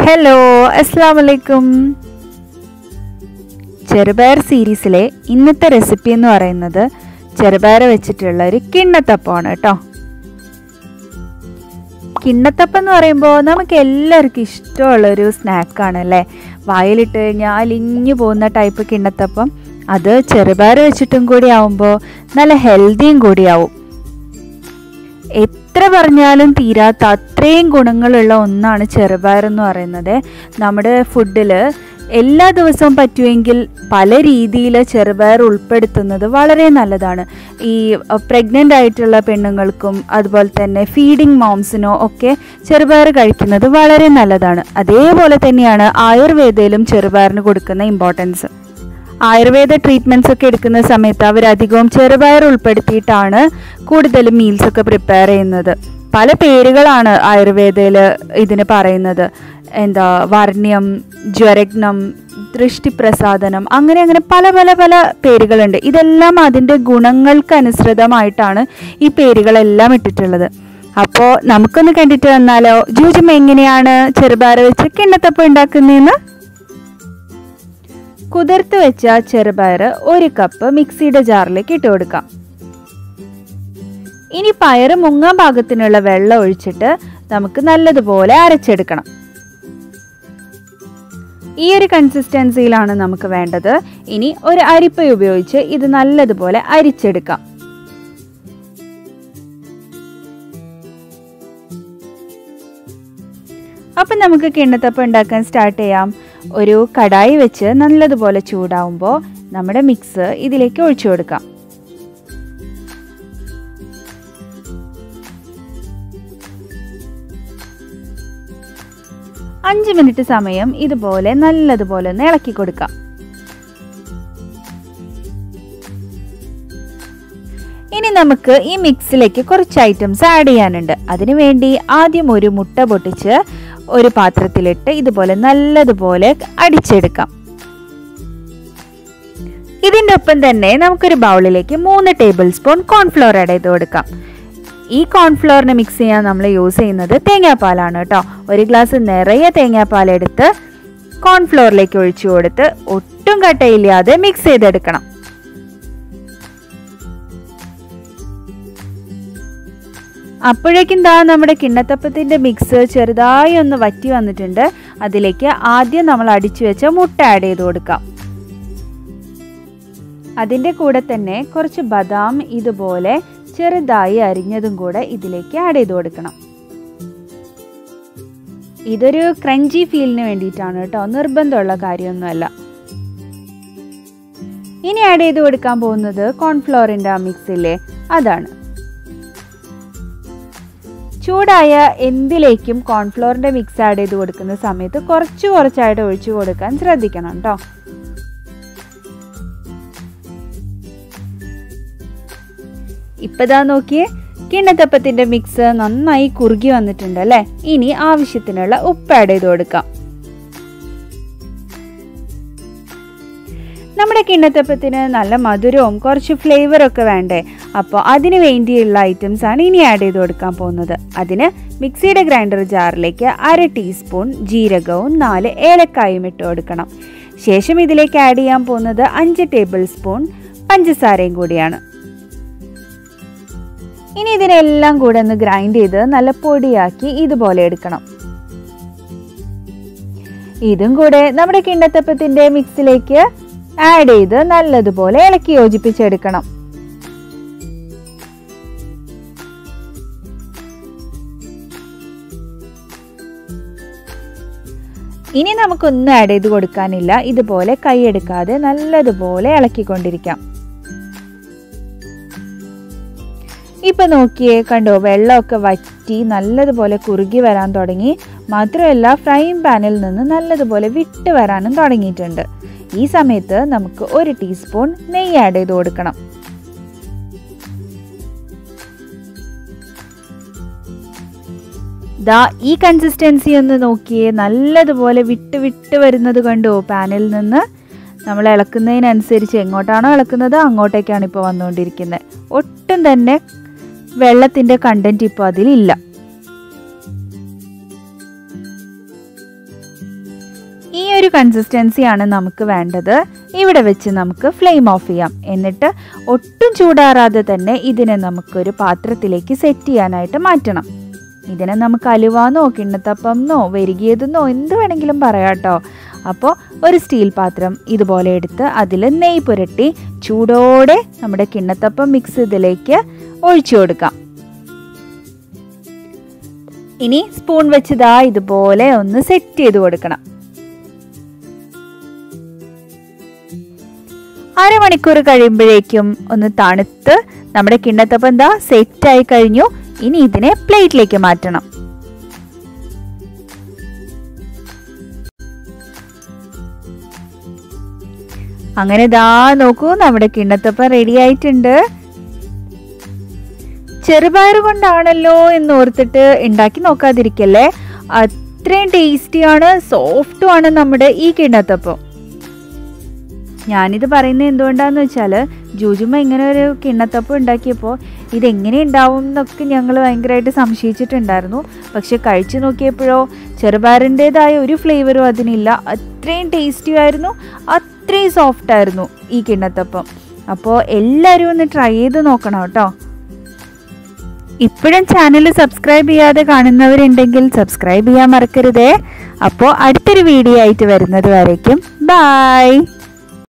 hello അസ്സാം വലൈക്കും ചെറുപയർ സീരീസിലെ ഇന്നത്തെ റെസിപ്പി എന്ന് പറയുന്നത് ചെറുപയർ വെച്ചിട്ടുള്ള ഒരു കിണ്ണത്തപ്പമാണ് കേട്ടോ കിണ്ണത്തപ്പം എന്ന് പറയുമ്പോൾ നമുക്ക് എല്ലാവർക്കും ഇഷ്ടമുള്ളൊരു സ്നാക്കാണ് അല്ലേ വായിലിട്ട് കഴിഞ്ഞാൽ അലിഞ്ഞു പോകുന്ന ടൈപ്പ് കിണ്ണത്തപ്പം അത് ചെറുപയർ വെച്ചിട്ടും കൂടി ആവുമ്പോൾ നല്ല ഹെൽത്തിയും കൂടിയാവും എത്ര പറഞ്ഞാലും തീരാത്ത അത്രയും ഗുണങ്ങളുള്ള ഒന്നാണ് ചെറുപയർ എന്ന് പറയുന്നത് നമ്മുടെ ഫുഡിൽ എല്ലാ ദിവസവും പറ്റുമെങ്കിൽ പല രീതിയിൽ ചെറുപയർ ഉൾപ്പെടുത്തുന്നത് വളരെ നല്ലതാണ് ഈ പ്രഗ്നൻ്റ് ആയിട്ടുള്ള പെണ്ണുങ്ങൾക്കും അതുപോലെ തന്നെ ഫീഡിങ് മോംസിനോ ഒക്കെ ചെറുപയർ കഴിക്കുന്നത് വളരെ നല്ലതാണ് അതേപോലെ തന്നെയാണ് ആയുർവേദയിലും ചെറുപയറിന് കൊടുക്കുന്ന ഇമ്പോർട്ടൻസ് ആയുർവേദ ട്രീറ്റ്മെൻറ്റ്സ് ഒക്കെ എടുക്കുന്ന സമയത്ത് അവരധികവും ചെറുപയർ ഉൾപ്പെടുത്തിയിട്ടാണ് കൂടുതലും മീൽസ് ഒക്കെ പ്രിപ്പയർ ചെയ്യുന്നത് പല പേരുകളാണ് ആയുർവേദയിൽ ഇതിന് പറയുന്നത് എന്താ വർണ്ണ്യം ജ്വരഗ്നം ദൃഷ്ടിപ്രസാദനം അങ്ങനെ അങ്ങനെ പല പല പല പേരുകളുണ്ട് ഇതെല്ലാം അതിൻ്റെ ഗുണങ്ങൾക്കനുസൃതമായിട്ടാണ് ഈ പേരുകളെല്ലാം ഇട്ടിട്ടുള്ളത് അപ്പോൾ നമുക്കൊന്ന് കണ്ടിട്ട് വന്നാലോ ജൂജും എങ്ങനെയാണ് ചെറുപയർ വെച്ച് കിണ്ണത്തപ്പം ഉണ്ടാക്കുന്നതെന്ന് കുതിർത്ത് വെച്ച ചെറുപയർ ഒരു കപ്പ് മിക്സിയുടെ ജാറിലേക്ക് ഇട്ട് കൊടുക്കാം ഇനി പയറ് മുങ്ങാൻ പാകത്തിനുള്ള വെള്ളം ഒഴിച്ചിട്ട് നമുക്ക് നല്ലതുപോലെ അരച്ചെടുക്കണം ഈ ഒരു കൺസിസ്റ്റൻസിയിലാണ് നമുക്ക് വേണ്ടത് ഇനി ഒരു അരിപ്പ ഉപയോഗിച്ച് ഇത് നല്ലതുപോലെ അരിച്ചെടുക്കാം അപ്പം നമുക്ക് കിണ്ണത്തപ്പം ഉണ്ടാക്കാൻ സ്റ്റാർട്ട് ചെയ്യാം ഒരു കടായി വെച്ച് നല്ലതുപോലെ ചൂടാവുമ്പോൾ നമ്മുടെ മിക്സ് ഇതിലേക്ക് ഒഴിച്ചു കൊടുക്കാം അഞ്ച് മിനിറ്റ് സമയം ഇതുപോലെ നല്ലതുപോലെ ഒന്ന് ഇളക്കി കൊടുക്കാം ഇനി നമുക്ക് ഈ മിക്സിലേക്ക് കുറച്ച് ഐറ്റംസ് ആഡ് ചെയ്യാനുണ്ട് അതിനുവേണ്ടി ആദ്യം ഒരു മുട്ട പൊട്ടിച്ച് ഒരു പാത്രത്തിലിട്ട് ഇതുപോലെ നല്ലതുപോലെ അടിച്ചെടുക്കാം ഇതിൻ്റെ ഒപ്പം തന്നെ നമുക്കൊരു ബൗളിലേക്ക് മൂന്ന് ടേബിൾ സ്പൂൺ കോൺഫ്ലോർ ആഡ് ചെയ്ത് കൊടുക്കാം ഈ കോൺഫ്ലോറിന് മിക്സ് ചെയ്യാൻ നമ്മൾ യൂസ് ചെയ്യുന്നത് തേങ്ങാപ്പാലാണ് കേട്ടോ ഒരു ഗ്ലാസ് നിറയെ തേങ്ങാപ്പാൽ എടുത്ത് കോൺഫ്ലോറിലേക്ക് ഒഴിച്ചു കൊടുത്ത് ഒട്ടും കട്ടയില്ലാതെ മിക്സ് ചെയ്തെടുക്കണം അപ്പോഴേക്കും ദാ നമ്മുടെ കിണ്ണത്തപ്പത്തിൻ്റെ മിക്സ് ചെറുതായി ഒന്ന് വറ്റി വന്നിട്ടുണ്ട് അതിലേക്ക് ആദ്യം നമ്മൾ അടിച്ചു വെച്ച മുട്ട ആഡ് ചെയ്ത് കൊടുക്കാം അതിൻ്റെ കൂടെ തന്നെ കുറച്ച് ബദാം ഇതുപോലെ ചെറുതായി അരിഞ്ഞതും കൂടെ ഇതിലേക്ക് ആഡ് ചെയ്ത് കൊടുക്കണം ഇതൊരു ക്രഞ്ചി ഫീലിന് വേണ്ടിയിട്ടാണ് കേട്ടോ നിർബന്ധമുള്ള കാര്യമൊന്നുമല്ല ഇനി ആഡ് ചെയ്ത് കൊടുക്കാൻ പോകുന്നത് കോൺഫ്ലോറിൻ്റെ ആ മിക്സില്ലേ അതാണ് ചൂടായ എന്തിലേക്കും കോൺഫ്ലോറിൻ്റെ മിക്സ് ആഡ് ചെയ്ത് കൊടുക്കുന്ന സമയത്ത് കുറച്ച് കുറച്ചായിട്ട് ഒഴിച്ചു കൊടുക്കാൻ ശ്രദ്ധിക്കണം കേട്ടോ ഇപ്പതാ നോക്കിയേ കിണ്ണത്തപ്പത്തിൻ്റെ മിക്സ് നന്നായി കുറുകി വന്നിട്ടുണ്ട് അല്ലേ ഇനി ആവശ്യത്തിനുള്ള ഉപ്പ് ആഡ് ചെയ്ത് കൊടുക്കാം നമ്മുടെ കിണ്ണത്തപ്പത്തിന് നല്ല മധുരവും കുറച്ച് ഫ്ലേവറും ഒക്കെ വേണ്ടേ അപ്പോൾ അതിന് വേണ്ടിയുള്ള ഐറ്റംസ് ആണ് ഇനി ആഡ് ചെയ്ത് കൊടുക്കാൻ പോകുന്നത് അതിന് മിക്സിയുടെ ഗ്രൈൻഡർ ജാറിലേക്ക് അര ടീസ്പൂൺ ജീരകവും നാല് ഏലക്കായും ഇട്ട് കൊടുക്കണം ശേഷം ഇതിലേക്ക് ആഡ് ചെയ്യാൻ പോകുന്നത് അഞ്ച് ടേബിൾ സ്പൂൺ പഞ്ചസാരയും കൂടിയാണ് ഇനി ഇതിനെല്ലാം കൂടെ ഒന്ന് ഗ്രൈൻഡ് ചെയ്ത് നല്ല പൊടിയാക്കി ഇതുപോലെ എടുക്കണം ഇതും കൂടെ നമ്മുടെ കിണ്ണത്തപ്പത്തിൻ്റെ മിക്സിലേക്ക് ആഡ് ചെയ്ത് നല്ലതുപോലെ ഇളക്കി യോജിപ്പിച്ചെടുക്കണം ഇനി നമുക്കൊന്നും ആഡ് ചെയ്ത് കൊടുക്കാനില്ല ഇതുപോലെ കൈയെടുക്കാതെ നല്ലതുപോലെ ഇളക്കിക്കൊണ്ടിരിക്കാം ഇപ്പം നോക്കിയേ കണ്ടോ വെള്ളമൊക്കെ വറ്റി നല്ലതുപോലെ കുറുകി വരാൻ തുടങ്ങി മാത്രമല്ല ഫ്രൈങ് പാനിൽ നിന്ന് നല്ലതുപോലെ വിട്ട് വരാനും തുടങ്ങിയിട്ടുണ്ട് ഈ സമയത്ത് നമുക്ക് ഒരു ടീസ്പൂൺ നെയ്യ് ആഡ് ചെയ്ത് കൊടുക്കണം ദാ ഈ കൺസിസ്റ്റൻസി ഒന്ന് നോക്കിയേ നല്ലതുപോലെ വിട്ട് വിട്ട് വരുന്നത് കണ്ടോ പാനിൽ നിന്ന് നമ്മൾ ഇളക്കുന്നതിനനുസരിച്ച് എങ്ങോട്ടാണോ ഇളക്കുന്നത് അങ്ങോട്ടേക്കാണ് ഇപ്പോൾ വന്നുകൊണ്ടിരിക്കുന്നത് ഒട്ടും തന്നെ വെള്ളത്തിൻ്റെ കണ്ടൻറ്റ് ഇപ്പോൾ അതിലില്ല ഒരു കൺസിസ്റ്റൻസിയാണ് നമുക്ക് വേണ്ടത് ഇവിടെ വെച്ച് നമുക്ക് ഫ്ലെയിം ഓഫ് ചെയ്യാം എന്നിട്ട് ഒട്ടും ചൂടാറാതെ തന്നെ ഇതിനെ നമുക്കൊരു പാത്രത്തിലേക്ക് സെറ്റ് ചെയ്യാനായിട്ട് മാറ്റണം ഇതിനെ നമുക്ക് അലുവാന്നോ കിണ്ണത്തപ്പംന്നോ വെരുകിയതെന്നോ എന്ത് വേണമെങ്കിലും പറയാട്ടോ അപ്പോൾ ഒരു സ്റ്റീൽ പാത്രം ഇതുപോലെ എടുത്ത് അതിൽ നെയ്യ് പുരട്ടി ചൂടോടെ നമ്മുടെ കിണ്ണത്തപ്പം മിക്സ് ഇതിലേക്ക് ഒഴിച്ചു കൊടുക്കാം ഇനി സ്പൂൺ വെച്ച് ദാ ഇതുപോലെ ഒന്ന് സെറ്റ് ചെയ്ത് കൊടുക്കണം അരമണിക്കൂർ കഴിയുമ്പോഴേക്കും ഒന്ന് തണുത്ത് നമ്മുടെ കിണ്ണത്തപ്പം എന്താ സെറ്റായി കഴിഞ്ഞു ഇനി ഇതിനെ പ്ലേറ്റിലേക്ക് മാറ്റണം അങ്ങനെ ദാ നോക്കൂ നമ്മുടെ കിണ്ണത്തപ്പം റെഡി ആയിട്ടുണ്ട് ചെറുപയർ കൊണ്ടാണല്ലോ എന്ന് ഓർത്തിട്ട് ഉണ്ടാക്കി നോക്കാതിരിക്കല്ലേ അത്രയും ടേസ്റ്റിയാണ് സോഫ്റ്റും ആണ് നമ്മുടെ ഈ കിണ്ണത്തപ്പം ഞാനിത് പറയുന്നത് എന്തുകൊണ്ടാന്ന് വെച്ചാൽ ജൂജുമ്മ ഇങ്ങനെ ഒരു കിണ്ണത്തപ്പം ഉണ്ടാക്കിയപ്പോൾ ഇതെങ്ങനെ ഉണ്ടാവും എന്നൊക്കെ ഞങ്ങൾ ഭയങ്കരമായിട്ട് സംശയിച്ചിട്ടുണ്ടായിരുന്നു പക്ഷെ കഴിച്ചു നോക്കിയപ്പോഴോ ചെറുപയറിൻ്റെതായ ഒരു ഫ്ലേവറും അതിനില്ല അത്രയും ടേസ്റ്റി ആയിരുന്നു അത്രയും സോഫ്റ്റ് ആയിരുന്നു ഈ കിണ്ണത്തപ്പം അപ്പോൾ എല്ലാവരും ഒന്ന് ട്രൈ ചെയ്ത് നോക്കണം കേട്ടോ ഇപ്പോഴും ചാനൽ സബ്സ്ക്രൈബ് ചെയ്യാതെ കാണുന്നവരുണ്ടെങ്കിൽ സബ്സ്ക്രൈബ് ചെയ്യാൻ മറക്കരുതേ അപ്പോൾ അടുത്തൊരു വീഡിയോ ആയിട്ട് വരുന്നത് വരയ്ക്കും ബായ്